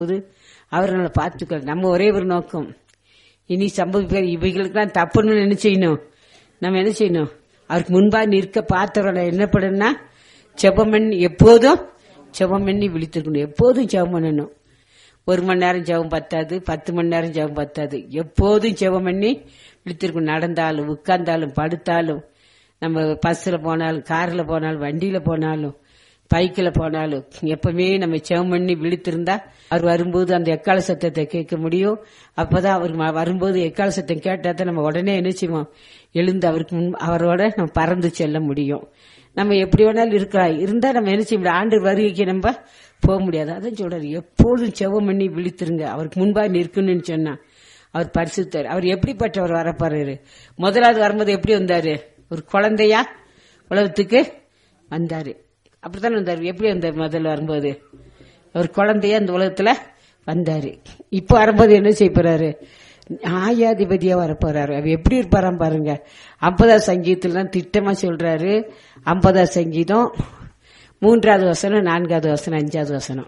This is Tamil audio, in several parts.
போது அவர் நம்மளை பார்த்துக்கள் நம்ம ஒரே ஒரு நோக்கம் இனி சம்பவிக்கிற இவைகளுக்கெல்லாம் தப்புன்னு என்ன செய்யணும் நம்ம என்ன செய்யணும் அவருக்கு முன்பா நிற்க பார்த்தவரோட என்ன பண்ணணும்னா செபம் பண்ணி எப்போதும் செபம் பண்ணி விழித்திருக்கணும் எப்போதும் செபம் பண்ணணும் ஒரு மணி நேரம் ஜெபம் பத்தாது பத்து மணி நேரம் ஜெபம் பத்தாது எப்போதும் ஜெபம் பண்ணி விழித்திருக்கணும் நடந்தாலும் உட்கார்ந்தாலும் படுத்தாலும் நம்ம பஸ்ல போனாலும் கார்ல போனாலும் வண்டியில போனாலும் பைக்கில் போனாலும் எப்பவுமே நம்ம செவம் பண்ணி விழித்திருந்தா அவர் வரும்போது அந்த எக்கால சத்தத்தை கேட்க முடியும் அப்பதான் அவர் ம- வரும்போது எக்கால சத்தம் கேட்டா தான் நம்ம உடனே என்ன செய்வோம் எழுந்து அவருக்கு முன் அவரோட நம்ம பறந்து செல்ல முடியும் நம்ம எப்படி வேணாலும் இருக்கலாம் இருந்தா நம்ம என்ன செய்ய முடியும் ஆண்டு வருகைக்கு நம்ம போக முடியாது அதான் சொல்றாரு எப்போதும் செவம் பண்ணி விழித்திருங்க அவருக்கு முன்பா நிற்கணும்னு சொன்னா அவர் பரிசுத்தார் அவர் எப்படிப்பட்டவர் வரப்போறாரு முதலாவது வரும்போது எப்படி வந்தாரு ஒரு குழந்தையா உலகத்துக்கு வந்தாரு அப்படித்தானே வந்தாரு எப்படி வந்தார் முதல்ல வரும்போது ஒரு குழந்தையா இந்த உலகத்துல வந்தாரு இப்ப வரும்போது என்ன செய்ய போறாரு நியாயாதிபதியா வரப்போறாரு அவர் எப்படி இருப்பாராம் பாருங்க ஐம்பதாம் சங்கீதத்துல தான் திட்டமா சொல்றாரு ஐம்பதாம் சங்கீதம் மூன்றாவது வசனம் நான்காவது வசனம் அஞ்சாவது வசனம்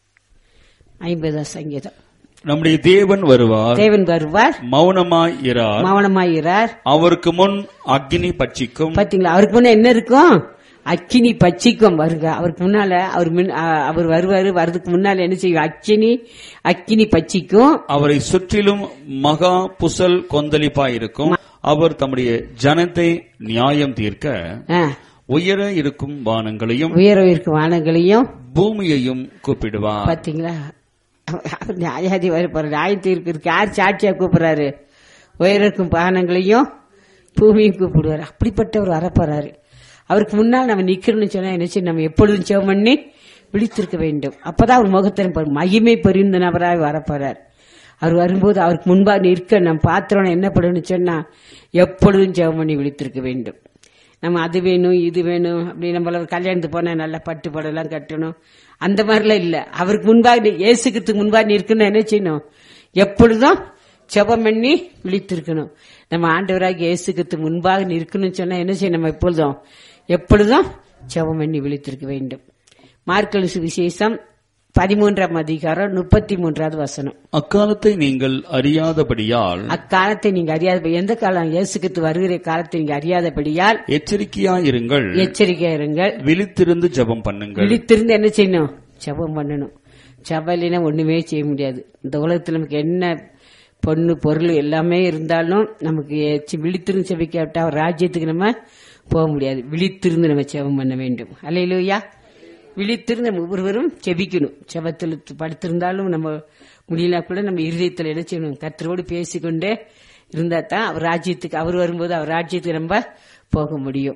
ஐம்பதாம் சங்கீதம் நம்முடைய தேவன் வருவார் தேவன் வருவார் மௌனமாய் இரார் மௌனமாயிறார் அவருக்கு முன் அக்னி பட்சிக்கும் பாத்தீங்களா அவருக்கு முன்ன என்ன இருக்கும் அக்கினி பச்சிக்கும் வருங்க அவருக்கு முன்னால அவர் முன்- அ- அவர் வருவாரு வர்றதுக்கு முன்னால என்ன செய்யும் அக்கினி அக்கினி பச்சிக்கும் அவரை சுற்றிலும் மகா புசல் கொந்தளிப்பாய் இருக்கும் அவர் தம்முடைய ஜனத்தை நியாயம் தீர்க்க ஆ, உயர இருக்கும் வானங்களையும் உயர இருக்கும் வானங்களையும் பூமியையும் கூப்பிடுவார் பாத்தீங்களா அவர் நியாயாதி வர போற நியாயத்தீர்க்கு இருக்கு யார் சாட்சியா கூப்பிடுறாரு உயர இருக்கும் வானங்களையும் பூமியும் கூப்பிடுவார் அப்படிப்பட்டவர் வரப்போறாரு அவருக்கு முன்னால் நம்ம நிக்கணும்னு சொன்னா என்ன செய்யணும்? நம்ம எப்பொழுதும் செவம் பண்ணி விழித்திருக்க வேண்டும் அப்பதான் அவர் முகத்தின் பாரு- மகிமை பொரிந்த நபராக வரப்போறார் அவர் வரும்போது அவருக்கு முன்பா நிற்க நம்ம பாத்திரம் என்ன பண்ணணும்னு சொன்னா எப்பொழுதும் ஜெபம் பண்ணி விழித்திருக்க வேண்டும் நம்ம அது வேணும் இது வேணும் அப்படி நம்மள ஒரு கல்யாணத்துக்கு போனா நல்லா பட்டு புடவைலாம் கட்டணும் அந்த மாதிரிலாம் இல்ல அவருக்கு முன்பாக நீ- இயேசுக்கு முன்பாக நிற்கணும் என்ன செய்யணும் எப்பொழுதும் ஜெபம் பண்ணி விழித்திருக்கணும் நம்ம ஆண்டவராக இயேசுக்கு முன்பாக நிற்கணும்னு சொன்னா என்ன செய்யணும் நம்ம எப்பொழுதும் எப்பொழுதும் ஜெபம் பண்ணி விழித்திருக்க வேண்டும் மார்க்கல் சுவிசேஷம் பதிமூன்றாம் அதிகாரம் முப்பத்தி மூன்றாவது வசனம் அக்காலத்தை நீங்கள் அறியாதபடியால் அக்காலத்தை நீங்க அறியாத எந்த காலம் இயேசுக்கு வருகிற காலத்தை நீங்க அறியாதபடியால் எச்சரிக்கையாயிருங்கள் எச்சரிக்கையா இருங்கள் விழித்திருந்து ஜெபம் பண்ணுங்கள் விழித்திருந்து என்ன செய்யணும் ஜெபம் பண்ணணும் ஜெபம் இல்லைன்னா ஒண்ணுமே செய்ய முடியாது இந்த உலகத்துல நமக்கு என்ன பொண்ணு பொருள் எல்லாமே இருந்தாலும் நமக்கு எச்சி- விழித்திருந்து செபிக்காவிட்டா அவர் ராஜ்யத்துக்கு நம்ம போக முடியாது விழித்திருந்து நம்ம ஜெபம் பண்ண வேண்டும் அல்லையிலூயா விழித்திருந்து நம்ம ஒவ்வொருவரும் செபிக்கணும் செபத்தில் படுத்திருந்தாலும் நம்ம முடியல கூட நம்ம இருதயத்தில் என்ன செய்யணும் கத்தரோடு பேசிக்கொண்டே இருந்தா தான் அவர் ராஜ்யத்துக்கு அவர் வரும்போது அவர் ராஜ்யத்துக்கு நம்ம போக முடியும்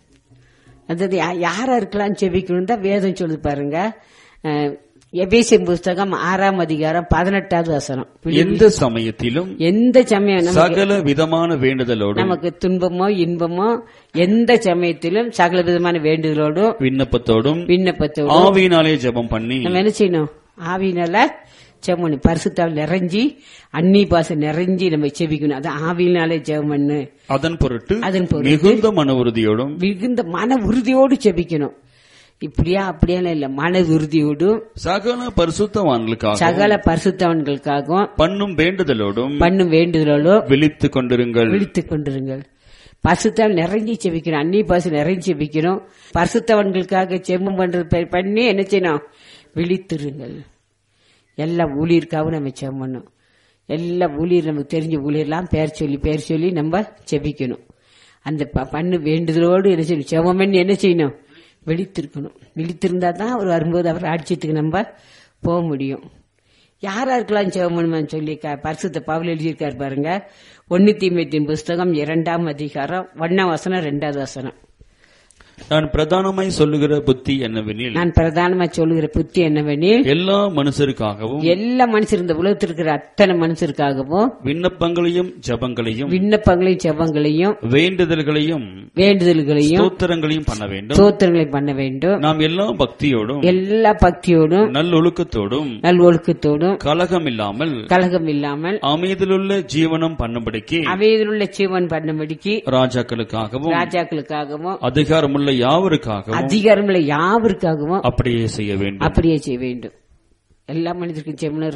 அதாவது யா- யாரா இருக்கலாம் செபிக்கணும் தான் வேதம் சொல்லுது பாருங்க அஹ், எபேசியன் புஸ்தகம் ஆறாம் அதிகாரம் பதினெட்டாவது வசனம் எந்த சமயத்திலும் எந்த சமயம் நமக்கு சகல விதமான வேண்டுதலோடும் நமக்கு துன்பமோ இன்பமோ எந்த சமயத்திலும் சகல விதமான வேண்டுதலோடும் விண்ணப்பத்தோடும் விண்ணப்பத்தோடும் ஆவியினாலே ஜெபம் பண்ணி நம்ம என்ன செய்யணும் ஆவியினால செவமணி பரிசுத்தாவில் நிறைஞ்சி அன்னி பாசம் நிறைஞ்சி நம்ம செபிக்கணும் அது ஆவியினாலே ஜெபம் பண்ணு அதன் பொருட்டு அதன் பொருட்டு மிகுந்த மன உறுதியோடும் மிகுந்த மன உறுதியோடு செபிக்கணும் இப்படியா அப்படியெல்லாம் இல்ல மன உறுதியோடும் சகல பரிசுத்தவான்களுக்காக சகல பரிசுத்தவன்களுக்காகவும் பண்ணும் வேண்டுதலோடும் பண்ணும் வேண்டுதலோடும் விழித்துக் கொண்டிருங்கள் விழித்துக் கொண்டிருங்கள் பரிசுத்தவன் நிறைஞ்சி செபிக்கணும் அன்னி பாசு நிறைஞ்சி செபிக்கணும் பரிசுத்தவன்களுக்காக செம்மம் பண்றது ப- பண்ணி என்ன செய்யணும் விழித்திருங்கள் எல்லா ஊழியருக்காகவும் நம்ம செபம் பண்ணணும் எல்லா ஊழியர் நமக்கு தெரிஞ்ச ஊழியர்லாம் பேர் சொல்லி பேர் சொல்லி நம்ம செபிக்கணும் அந்த ப- பண்ணு வேண்டுதலோடு என்ன செய்யணும் செபம் பண்ணி என்ன செய்யணும் விழித்திருக்கணும் விழித்திருந்தா தான் அவர் வரும்போது அவர் ஆட்சியத்துக்கு நம்ம போக முடியும் யாரா இருக்கலாம் சிவமனுமன் சொல்லி க- பரிசுத்த பவுல் எழுதியிருக்காரு பாருங்க ஒன்னு தீமைத்தின் புஸ்தகம் இரண்டாம் அதிகாரம் ஒன்னாம் வசனம் ரெண்டாவது வசனம் நான் பிரதானமாய் சொல்லுகிற புத்தி என்னவெனில் நான் பிரதானமா சொல்லுகிற புத்தி என்னவெனில் எல்லா மனுஷருக்காகவும் எல்லா மனுஷர் இந்த உலகத்தில் இருக்கிற அத்தனை மனுஷருக்காகவும் விண்ணப்பங்களையும் ஜெபங்களையும் விண்ணப்பங்களையும் செவ்வங்களையும் வேண்டுதல்களையும் வேண்டுதல்களையும் ஸ்தோத்திரங்களையும் பண்ண வேண்டும் சோத்திரங்களை பண்ண வேண்டும் நாம் எல்லா பக்தியோடும் எல்லா பக்தியோடும் நல்லொழுக்கத்தோடும் நல்வொழுக்கத்தோடும் கலகம் இல்லாமல் கலகம் இல்லாமல் அமைதியிலுள்ள ஜீவனம் பண்ணும்படிக்கு அவையிலுள்ள ஜீவன் பண்ணும்படிக்கு ராஜாக்களுக்காகவும் ராஜாக்களுக்காகவும் அதிகாரமுள்ள யாவருக்காகவும் அதிகாரமுள்ள யாவருக்காகவும் அப்படியே செய்ய வேண்டும் அப்படியே செய்ய வேண்டும் எல்லா மனிதருக்கும் செம்மன